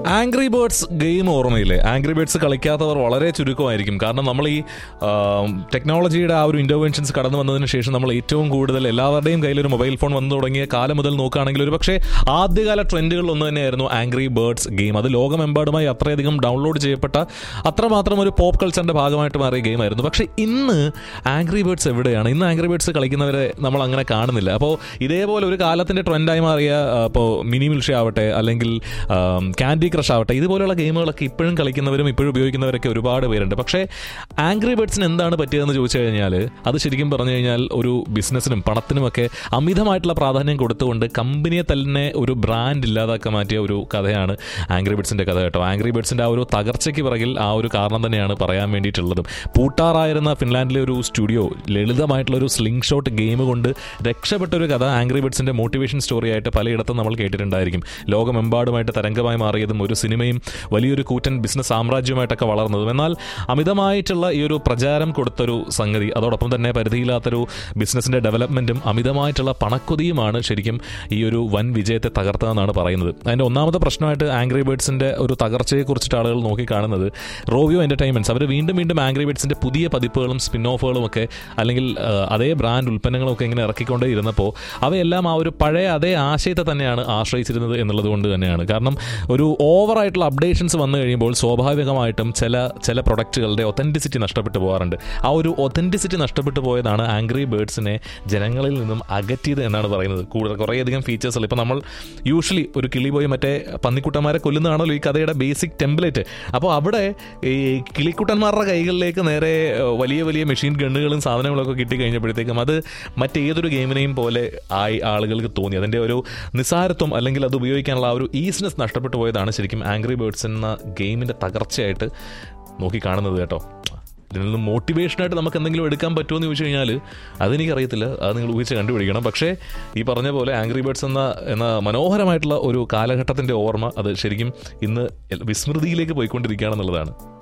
angry birds game ഓർമ്മയില്ലേ angry birds കളിക്കാത്തവർ വളരെ ചുരുക്കമായിരിക്കും കാരണം നമ്മൾ ഈ ടെക്നോളജിയുടെ ആ ഒരു ഇന്റർവെൻഷൻസ് കടന്നു വന്നതിന് ശേഷം നമ്മൾ ഏറ്റവും കൂടുതൽ എല്ലാവരുടെയും കയ്യിൽ ഒരു മൊബൈൽ ഫോൺ വന്നു തുടങ്ങിയ കാലം മുതൽ നോക്കുകയാണെങ്കിൽ ഒരു പക്ഷേ ആദ്യകാല ട്രെൻഡുകളിൽ ഒന്ന് തന്നെയായിരുന്നു ആംഗ്രി ബേർഡ്സ് ഗെയിം അത് ലോകമെമ്പാടുമായി അത്രയധികം ഡൗൺലോഡ് ചെയ്യപ്പെട്ട അത്രമാത്രം ഒരു പോപ്പ് കൾച്ചറിന്റെ ഭാഗമായിട്ട് മാറിയ ഗെയിമായിരുന്നു പക്ഷേ ഇന്ന് ആംഗ്രി ബേർഡ്സ് എവിടെയാണ് ഇന്ന് ആംഗ്രി ബേർഡ്സ് കളിക്കുന്നവരെ നമ്മൾ അങ്ങനെ കാണുന്നില്ല അപ്പോൾ ഇതേപോലെ ഒരു കാലത്തിന്റെ ട്രെൻഡായി മാറിയ ഇപ്പോൾ മിനി മിൽഷ ആവട്ടെ അല്ലെങ്കിൽ ക്യാൻഡി ക്രഷ് ആവട്ടെ ഇതുപോലെയുള്ള ഗെയിമുകളൊക്കെ ഇപ്പോഴും കളിക്കുന്നവരും ഇപ്പോഴും ഉപയോഗിക്കുന്നവരൊക്കെ ഒരുപാട് പേരുണ്ട് പക്ഷേ ആംഗ്രി ബേർഡ്സിന് എന്താണ് പറ്റിയതെന്ന് ചോദിച്ചു കഴിഞ്ഞാൽ അത് ശരിക്കും പറഞ്ഞു കഴിഞ്ഞാൽ ഒരു ബിസിനസ്സിനും പണത്തിനുമൊക്കെ അമിതമായിട്ടുള്ള പ്രാധാന്യം കൊടുത്തുകൊണ്ട് കമ്പനിയെ തന്നെ ഒരു ബ്രാൻഡ് ഇല്ലാതാക്കാൻ മാറ്റിയ ഒരു കഥയാണ് ആംഗ്രി ബേർഡ്സിന്റെ കഥ കേട്ടോ ആംഗ്രി ബേർഡ്സിന്റെ ആ ഒരു തകർച്ചയ്ക്ക് പിറകിൽ ആ ഒരു കാരണം തന്നെയാണ് പറയാൻ വേണ്ടിയിട്ടുള്ളതും പൂട്ടാറായിരുന്ന ഫിൻലാൻഡിലെ ഒരു സ്റ്റുഡിയോ ലളിതമായിട്ടുള്ള ഒരു സ്ലിംഗ് ഷോട്ട് ഗെയിം കൊണ്ട് രക്ഷപ്പെട്ട ഒരു കഥ ആംഗ്രി ബേർഡ്സിന്റെ മോട്ടിവേഷൻ സ്റ്റോറി ആയിട്ട് പലയിടത്തും നമ്മൾ കേട്ടിട്ടുണ്ടായിരിക്കും ലോകമെമ്പാടുമായിട്ട് തരംഗമായി മാറിയതും ഒരു സിനിമയും വലിയൊരു കൂറ്റൻ ബിസിനസ് സാമ്രാജ്യമായിട്ടൊക്കെ വളർന്നതും എന്നാൽ അമിതമായിട്ടുള്ള ഈ ഒരു പ്രചാരം കൊടുത്തൊരു സംഗതി അതോടൊപ്പം തന്നെ പരിധിയില്ലാത്തൊരു ബിസിനസിന്റെ ഡെവലപ്മെന്റും അമിതമായിട്ടുള്ള പണക്കൊതിയുമാണ് ശരിക്കും ഈ ഒരു വൻ വിജയത്തെ തകർത്തതെന്നാണ് പറയുന്നത് അതിന്റെ ഒന്നാമത്തെ പ്രശ്നമായിട്ട് ആംഗ്രി ബേർഡ്സിന്റെ ഒരു തകർച്ചയെ കുറിച്ചിട്ട് ആളുകൾ നോക്കി കാണുന്നത് റോവിയോ എന്റർടൈൻമെന്റ്സ് അവർ വീണ്ടും വീണ്ടും ആംഗ്രി ബേർഡ്സിന്റെ പുതിയ പതിപ്പുകളും സ്പിൻ ഓഫുകളും ഒക്കെ അല്ലെങ്കിൽ ആ, അതേ ബ്രാൻഡ് ഉൽപ്പന്നങ്ങളും ഒക്കെ ഇങ്ങനെ ഇറക്കിക്കൊണ്ടേ ഇരുന്നപ്പോൾ അവയെല്ലാം ആ ഒരു പഴയ അതേ ആശയത്തെ തന്നെയാണ് ആശ്രയിച്ചിരുന്നത് എന്നുള്ളത് കൊണ്ട് തന്നെയാണ് കാരണം ഒരു ഓവറായിട്ടുള്ള അപ്ഡേഷൻസ് വന്നു കഴിയുമ്പോൾ സ്വാഭാവികമായിട്ടും ചില ചില പ്രൊഡക്റ്റുകളുടെ ഒത്തൻറ്റിസിറ്റി നഷ്ടപ്പെട്ടു പോകാറുണ്ട് ആ ഒരു ഒത്തൻറ്റിസിറ്റി നഷ്ടപ്പെട്ടു പോയതാണ് ആംഗ്രി ബേർഡ്സിനെ ജനങ്ങളിൽ നിന്നും അകറ്റിയത് എന്നാണ് പറയുന്നത് കൂടുതൽ കുറേയധികം ഫീച്ചേഴ്സുകൾ ഇപ്പോൾ നമ്മൾ യൂഷ്വലി ഒരു കിളി പോയി മറ്റേ പന്നിക്കുട്ടന്മാരെ കൊല്ലുന്നതാണല്ലോ ഈ കഥയുടെ ബേസിക് ടെംപ്ലേറ്റ് അപ്പോൾ അവിടെ ഈ കിളിക്കുട്ടന്മാരുടെ കൈകളിലേക്ക് നേരെ ഏഹ്, വലിയ വലിയ മെഷീൻ ഗണ്ണുകളും സാധനങ്ങളൊക്കെ കിട്ടി കഴിഞ്ഞപ്പോഴത്തേക്കും അത് മറ്റേതൊരു ഗെയിമിനെയും പോലെ ആയി ആളുകൾക്ക് തോന്നി അതിൻ്റെ ഒരു നിസാരത്വം അല്ലെങ്കിൽ അത് ഉപയോഗിക്കാനുള്ള ആ ഒരു ഈസിനെസ് നഷ്ടപ്പെട്ടു പോയതാണ് ശരിക്കും ആംഗ്രി ബേർഡ്സ് എന്ന ഗെയിമിൻ്റെ തകർച്ചയായിട്ട് നോക്കി കാണുന്നത് കേട്ടോ ഇതിൽ നിന്ന് മോട്ടിവേഷനായിട്ട് നമുക്ക് എന്തെങ്കിലും എടുക്കാൻ പറ്റുമോ എന്ന് ചോദിച്ചു കഴിഞ്ഞാൽ അതെനിക്കറിയത്തില്ല അത് നിങ്ങൾ ഊഹിച്ച് കണ്ടുപിടിക്കണം പക്ഷേ ഈ പറഞ്ഞ പോലെ ആംഗ്രി ബേർഡ്സ് എന്ന എന്ന മനോഹരമായിട്ടുള്ള ഒരു കാലഘട്ടത്തിൻ്റെ ഓർമ്മ അത് ശരിക്കും ഇന്ന് വിസ്മൃതിയിലേക്ക് പോയിക്കൊണ്ടിരിക്കുകയാണെന്നുള്ളതാണ്